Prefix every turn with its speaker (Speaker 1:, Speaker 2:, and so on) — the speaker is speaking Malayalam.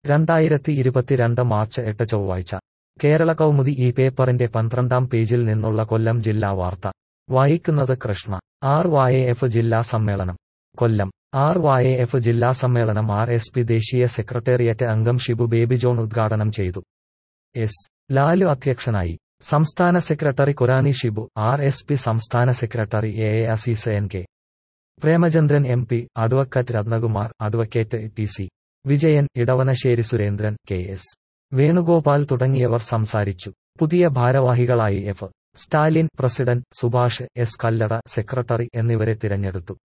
Speaker 1: രണ്ടായിരത്തി ഇരുപത്തിരണ്ട് മാർച്ച് എട്ട് ചൊവ്വാഴ്ച കേരള കൗമുദി ഈ പേപ്പറിന്റെ പന്ത്രണ്ടാം പേജിൽ നിന്നുള്ള കൊല്ലം ജില്ലാ വാർത്ത വായിക്കുന്നത് കൃഷ്ണ ആർ വായ എഫ് ജില്ലാ സമ്മേളനം കൊല്ലം ആർ വായ എഫ് ജില്ലാ സമ്മേളനം ആർ എസ് പി ദേശീയ സെക്രട്ടേറിയറ്റ് അംഗം ഷിബു ബേബി ജോൺ ഉദ്ഘാടനം ചെയ്തു എസ് ലാലു അധ്യക്ഷനായി സംസ്ഥാന secretary Kurani Shibu R S P സംസ്ഥാന secretary A A Azeez N K Premachandran M P advocate Rathnakumar advocate T C Vijayan Edavanassery Surendran K S Venugopal തുടങ്ങിയവർ സംസാരിച്ചു പുതിയ ഭാരവാഹികളായി F Stalin president Subhash S Kallada secretary എന്നിവരെ തിരഞ്ഞെടുത്തു